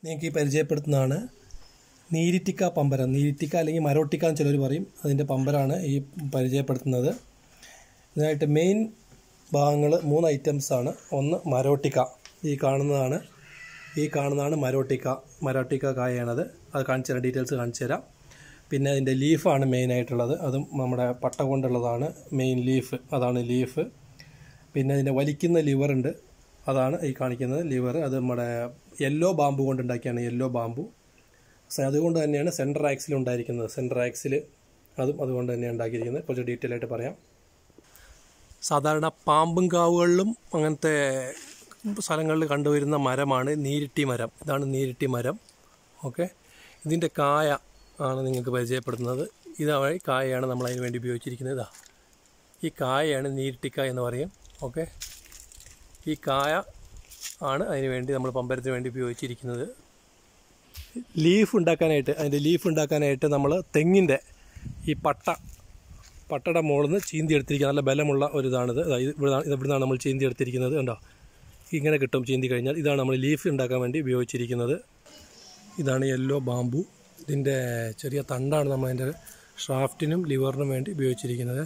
നിങ്ങൾക്ക് ഈ പരിചയപ്പെടുത്തുന്നതാണ് നീരിറ്റിക്ക പമ്പരം നീരിറ്റിക്ക അല്ലെങ്കിൽ മരോട്ടിക്ക എന്ന് ചിലർ പറയും അതിൻ്റെ പമ്പരാണ് ഈ പരിചയപ്പെടുത്തുന്നത് ഇതിനായിട്ട് മെയിൻ ഭാഗങ്ങൾ മൂന്ന് ഐറ്റംസ് ആണ് ഒന്ന് മരോട്ടിക്ക ഈ കാണുന്നതാണ് ഈ കാണുന്നതാണ് മരോട്ടിക്ക മരോട്ടിക്ക കായാണത് അത് കാണിച്ചു തരാം ഡീറ്റെയിൽസ് കാണിച്ചു തരാം പിന്നെ അതിൻ്റെ ലീഫാണ് മെയിൻ ആയിട്ടുള്ളത് അതും നമ്മുടെ പട്ട കൊണ്ടുള്ളതാണ് മെയിൻ ലീഫ് അതാണ് ലീഫ് പിന്നെ അതിൻ്റെ വലിക്കുന്ന ലിവർ ഉണ്ട് അതാണ് ഈ കാണിക്കുന്നത് ലിവർ അത് നമ്മുടെ യെല്ലോ ബാമ്പു കൊണ്ടുണ്ടാക്കിയാണ് യെല്ലോ ബാമ്പു സ- അതുകൊണ്ട് തന്നെയാണ് സെൻട്രൽ ആക്സിൽ ഉണ്ടായിരിക്കുന്നത് സെൻട്രൽ ആക്സിൽ അതും അതുകൊണ്ട് തന്നെയാണ് ഉണ്ടാക്കിയിരിക്കുന്നത് കുറച്ച് ഡീറ്റെയിൽ ആയിട്ട് പറയാം സാധാരണ പാമ്പും കാവുകളിലും അങ്ങനത്തെ സ്ഥലങ്ങളിൽ കണ്ടുവരുന്ന മരമാണ് നീരിട്ടി മരം ഇതാണ് നീരിട്ടി മരം ഓക്കെ ഇതിൻ്റെ കായ ആണ് നിങ്ങൾക്ക് പരിചയപ്പെടുത്തുന്നത് ഇതാ വഴി കായയാണ് നമ്മൾ അതിന് വേണ്ടി ഉപയോഗിച്ചിരിക്കുന്നത് ഇതാ ഈ കായയാണ് നീരിട്ടിക്കായ എന്ന് പറയും ഓക്കെ ഈ കായ ആണ് അതിന് വേണ്ടി നമ്മൾ പമ്പരത്തിന് വേണ്ടി ഉപയോഗിച്ചിരിക്കുന്നത് ലീഫ് ഉണ്ടാക്കാനായിട്ട് അതിൻ്റെ ലീഫ് ഉണ്ടാക്കാനായിട്ട് നമ്മൾ തെങ്ങിൻ്റെ ഈ പട്ട പട്ടയുടെ മുകളിൽ നിന്ന് ചീന്തി എടുത്തിരിക്കുക നല്ല ബലമുള്ള ഒരു ഇതാണിത് ഇതാ ഇത് ഇവിടെ ഇവിടുന്നാണ് നമ്മൾ ചീന്തി എടുത്തിരിക്കുന്നത് കണ്ടോ ഇങ്ങനെ കിട്ടും ചീന്തി കഴിഞ്ഞാൽ ഇതാണ് നമ്മൾ ലീഫ് ഉണ്ടാക്കാൻ വേണ്ടി ഉപയോഗിച്ചിരിക്കുന്നത് ഇതാണ് യെല്ലോ ബാമ്പു ഇതിൻ്റെ ചെറിയ തണ്ടാണ് നമ്മൾ അതിൻ്റെ ഷാഫ്റ്റിനും ലിവറിനും വേണ്ടി ഉപയോഗിച്ചിരിക്കുന്നത്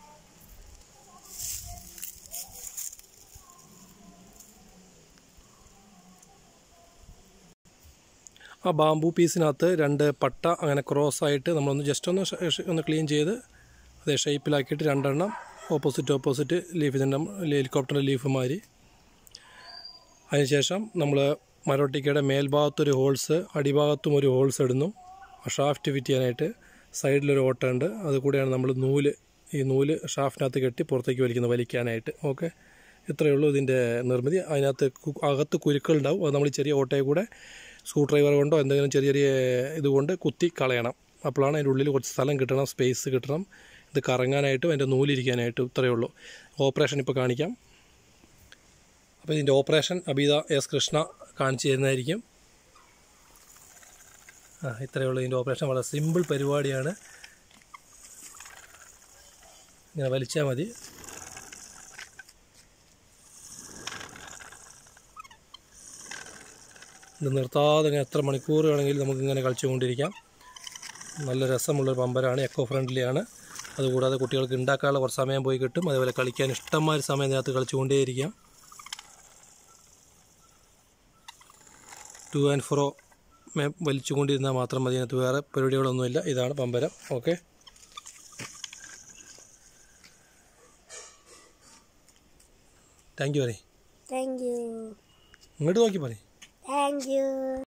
ആ ബാമ്പു പീസിനകത്ത് രണ്ട് പട്ട അങ്ങനെ ക്രോസ് ആയിട്ട് നമ്മളൊന്ന് ജസ്റ്റ് ഒന്ന് ഷ- ഷ- ഒന്ന് ക്ലീൻ ചെയ്ത് അതേ ഷേപ്പിലാക്കിയിട്ട് രണ്ടെണ്ണം ഓപ്പോസിറ്റ് ഓപ്പോസിറ്റ് ലീഫ് ഇതിൻ്റെ ഹെലികോപ്റ്ററിൻ്റെ ലീഫ് മാതിരി അതിനുശേഷം നമ്മൾ മരോട്ടിക്കയുടെ മേൽഭാഗത്തൊരു ഹോൾസ് അടിഭാഗത്തും ഒരു ഹോൾസ് ഇടുന്നു ആ ഷാഫ്റ്റ് ഫിറ്റ് ചെയ്യാനായിട്ട് സൈഡിലൊരു ഓട്ടമുണ്ട് അത് കൂടെയാണ് നമ്മൾ നൂല് ഈ നൂല് ഷാഫ്റ്റിനകത്ത് കെട്ടി പുറത്തേക്ക് വലിക്കുന്നത് വലിക്കാനായിട്ട് ഓക്കെ ഇത്രയേ ഉള്ളൂ ഇതിൻ്റെ നിർമ്മിതി അതിനകത്ത് കു- അകത്ത് കുരുക്കളുണ്ടാവും അത് നമ്മൾ ഈ ചെറിയ ഓട്ടയെ കൂടെ സ്ക്രൂ ഡ്രൈവർ കൊണ്ടോ എന്തെങ്കിലും ചെറിയ ചെറിയ ഇതുകൊണ്ട് കുത്തി കളയണം അപ്പോഴാണ് അതിൻ്റെ ഉള്ളിൽ കുറച്ച് സ്ഥലം കിട്ടണം സ്പേസ് കിട്ടണം ഇത് കറങ്ങാനായിട്ടും അതിൻ്റെ നൂലിരിക്കാനായിട്ടും ഇത്രയേ ഉള്ളൂ ഓപ്പറേഷൻ ഇപ്പോൾ കാണിക്കാം അപ്പോൾ ഇതിൻ്റെ ഓപ്പറേഷൻ അബീത എസ് കൃഷ്ണ കാണിച്ചു തരുന്നതായിരിക്കും ആ ഇത്രയേ ഉള്ളൂ ഇതിൻ്റെ ഓപ്പറേഷൻ വളരെ സിമ്പിൾ പരിപാടിയാണ് ഇങ്ങനെ വലിച്ചാൽ മതി ഇത് നിർത്താതെ ഇങ്ങനെ എത്ര മണിക്കൂർ വേണമെങ്കിലും നമുക്കിങ്ങനെ കളിച്ചുകൊണ്ടിരിക്കാം നല്ല രസമുള്ളൊരു പമ്പരാണ് എക്കോ ഫ്രണ്ട്ലിയാണ് അതുകൂടാതെ കുട്ടികൾക്ക് ഉണ്ടാക്കാനുള്ള കുറച്ച് സമയം പോയി കിട്ടും അതേപോലെ കളിക്കാൻ ഇഷ്ടംമാതിരി സമയം ഇതിനകത്ത് കളിച്ചുകൊണ്ടേയിരിക്കാം ടു ആൻഡ് ഫ്രോ വലിച്ചുകൊണ്ടിരുന്നാൽ മാത്രം മതി അതിനകത്ത് വേറെ പരിപാടികളൊന്നുമില്ല ഇതാണ് പമ്പരം ഓക്കെ താങ്ക് യു പറയും Thank you. ഇങ്ങോട്ട് നോക്കി പറയും Thank you.